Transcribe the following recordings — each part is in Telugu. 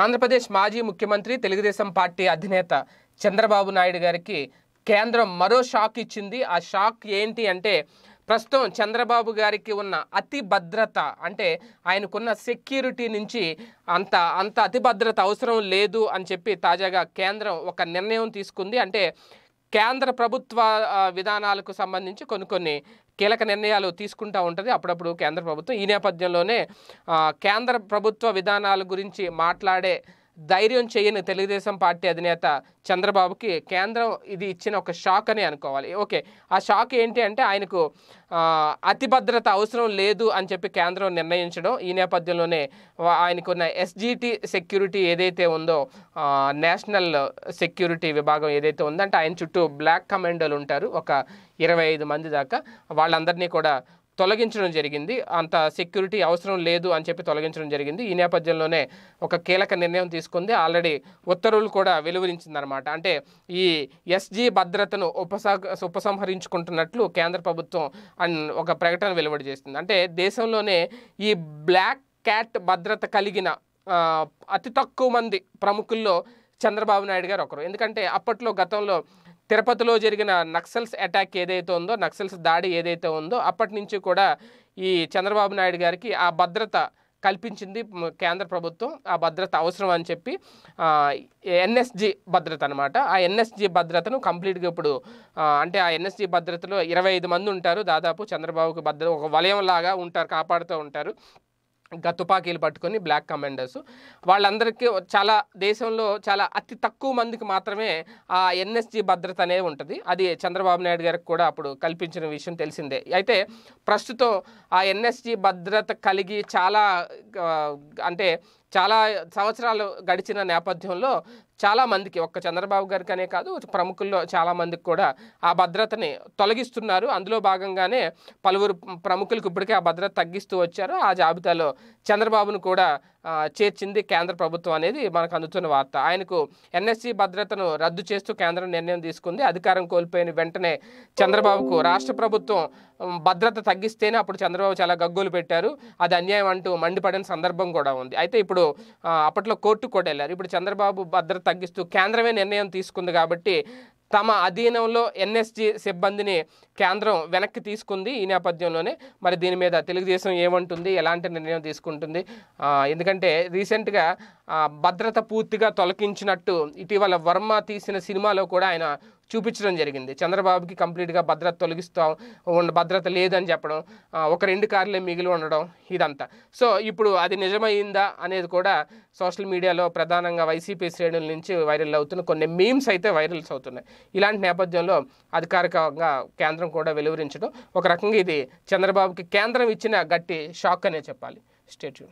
ఆంధ్రప్రదేశ్ మాజీ ముఖ్యమంత్రి తెలుగుదేశం పార్టీ అధినేత చంద్రబాబు నాయుడు గారికి కేంద్రం మరో షాక్ ఇచ్చింది ఆ షాక్ ఏంటి అంటే ప్రస్తుతం చంద్రబాబు గారికి ఉన్న అతి భద్రత అంటే ఆయనకున్న సెక్యూరిటీ నుంచి అంత అంత అతి భద్రత అవసరం లేదు అని చెప్పి తాజాగా కేంద్రం ఒక నిర్ణయం తీసుకుంది అంటే కేంద్ర ప్రభుత్వ ఆ, విధానాలకు సంబంధించి కొన్ని కొన్ని కీలక నిర్ణయాలు తీసుకుంటూ ఉంటుంది అప్పుడప్పుడు కేంద్ర ప్రభుత్వం ఈ నేపథ్యంలోనే ఆ, కేంద్ర ప్రభుత్వ విధానాల గురించి మాట్లాడే ధైర్యం చేయని తెలుగుదేశం పార్టీ అధినేత చంద్రబాబుకి కేంద్రం ఇది ఇచ్చిన ఒక షాక్ అని అనుకోవాలి ఓకే ఆ షాక్ ఏంటి అంటే ఆయనకు ఆ, అతి భద్రత అవసరం లేదు అని చెప్పి కేంద్రం నిర్ణయించడం ఈ నేపథ్యంలోనే వా- ఆయనకున్న ఎస్జిటి సెక్యూరిటీ ఏదైతే ఉందో ఆ, నేషనల్ సెక్యూరిటీ విభాగం ఏదైతే ఉందో అంటే ఆయన చుట్టూ బ్లాక్ కమాండోలు ఉంటారు ఒక ఇరవై ఐదు మంది దాకా వాళ్ళందరినీ కూడా తొలగించడం జరిగింది అంత సెక్యూరిటీ అవసరం లేదు అని చెప్పి తొలగించడం జరిగింది ఈ నేపథ్యంలోనే ఒక కీలక నిర్ణయం తీసుకుంది ఆల్రెడీ ఉత్తర్వులు కూడా వెలువరించిందనమాట అంటే ఈ ఎస్జీ భద్రతను ఉపసా ఉపసంహరించుకుంటున్నట్లు కేంద్ర ప్రభుత్వం అన్ ఒక ప్రకటన వెలువడి చేస్తుంది అంటే దేశంలోనే ఈ బ్లాక్ క్యాట్ భద్రత కలిగిన ఆ, అతి తక్కువ మంది ప్రముఖుల్లో చంద్రబాబు నాయుడు గారు ఒకరు ఎందుకంటే అప్పట్లో గతంలో తిరుపతిలో జరిగిన నక్సల్స్ అటాక్ ఏదైతే ఉందో నక్సల్స్ దాడి ఏదైతే ఉందో అప్పటి నుంచి కూడా ఈ చంద్రబాబు నాయుడు గారికి ఆ భద్రత కల్పించింది మ్, కేంద్ర ప్రభుత్వం ఆ భద్రత అవసరం అని చెప్పి ఎన్ఎస్జి భద్రత అనమాట ఆ ఎన్ఎస్జి భద్రతను కంప్లీట్గా ఇప్పుడు ఆ, అంటే ఆ ఎన్ఎస్జి భద్రతలో ఇరవై ఐదు మంది ఉంటారు దాదాపు చంద్రబాబుకి భద్రత ఒక వలయం లాగా ఉంటారు కాపాడుతూ ఉంటారు ఇంకా తుపాకీలు పట్టుకొని బ్లాక్ కమాండర్స్ వాళ్ళందరికీ చాలా దేశంలో చాలా అతి తక్కువ మందికి మాత్రమే ఆ ఎన్ఎస్జి భద్రత అనేది ఉంటుంది అది చంద్రబాబు నాయుడు గారికి కూడా అప్పుడు కల్పించిన విషయం తెలిసిందే అయితే ప్రస్తుతం ఆ ఎన్ఎస్జి భద్రత కలిగి చాలా ఆ, అంటే చాలా సంవత్సరాలు గడిచిన నేపథ్యంలో చాలా మందికి ఒక్క చంద్రబాబు గారికి అనే కాదు ప్రముఖుల్లో చాలా మందికి కూడా ఆ భద్రతని తొలగిస్తున్నారు అందులో భాగంగానే పలువురు ప్రముఖులకు ఇప్పటికే ఆ భద్రత తగ్గిస్తూ వచ్చారు ఆ జాబితాలో చంద్రబాబును కూడా ఆ, చేర్చింది కేంద్ర ప్రభుత్వం అనేది మనకు అందుతున్న వార్త ఆయనకు ఎన్ఎస్సి భద్రతను రద్దు చేస్తూ కేంద్రం నిర్ణయం తీసుకుంది అధికారం కోల్పోయిన వెంటనే చంద్రబాబుకు రాష్ట్ర ప్రభుత్వం ఉమ్, భద్రత తగ్గిస్తేనే అప్పుడు చంద్రబాబు చాలా గగ్గోలు పెట్టారు అది అన్యాయం అంటూ మండిపడిన సందర్భం కూడా ఉంది అయితే ఇప్పుడు ఆ, అప్పట్లో కోర్టు కూడా వెళ్ళారు ఇప్పుడు చంద్రబాబు భద్రత తగ్గిస్తూ కేంద్రమే నిర్ణయం తీసుకుంది కాబట్టి తమ అధీనంలో ఎన్ఎస్జి సిబ్బందిని కేంద్రం వెనక్కి తీసుకుంది ఈ నేపథ్యంలోనే మరి దీని మీద తెలుగుదేశం ఏమంటుంది ఎలాంటి నిర్ణయం తీసుకుంటుంది ఆ, ఎందుకంటే రీసెంట్గా ఆ, భద్రత పూర్తిగా తొలగించినట్టు ఇటీవల వర్మ తీసిన సినిమాలో కూడా ఆయన చూపించడం జరిగింది చంద్రబాబుకి కంప్లీట్గా భద్రత తొలగిస్తాం ఉన్న భద్రత లేదని చెప్పడం ఆ, ఒక రెండు కార్లే మిగిలి ఉండడం ఇదంతా సో ఇప్పుడు అది నిజమైందా అనేది కూడా సోషల్ మీడియాలో ప్రధానంగా వైసీపీ శ్రేణుల నుంచి వైరల్ అవుతున్న కొన్ని మీమ్స్ అయితే వైరల్స్ అవుతున్నాయి ఇలాంటి నేపథ్యంలో అధికారికంగా కేంద్రం కూడా వెలువరించడం ఒక రకంగా ఇది చంద్రబాబుకి కేంద్రం ఇచ్చిన గట్టి షాక్ అనే చెప్పాలి స్టేట్యూ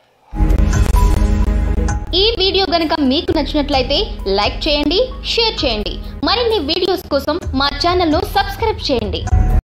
ఈ వీడియో గనుక మీకు నచ్చినట్లయితే లైక్ చేయండి షేర్ చేయండి మరిన్ని వీడియోస్ కోసం మా ఛానల్ను సబ్స్క్రైబ్ చేయండి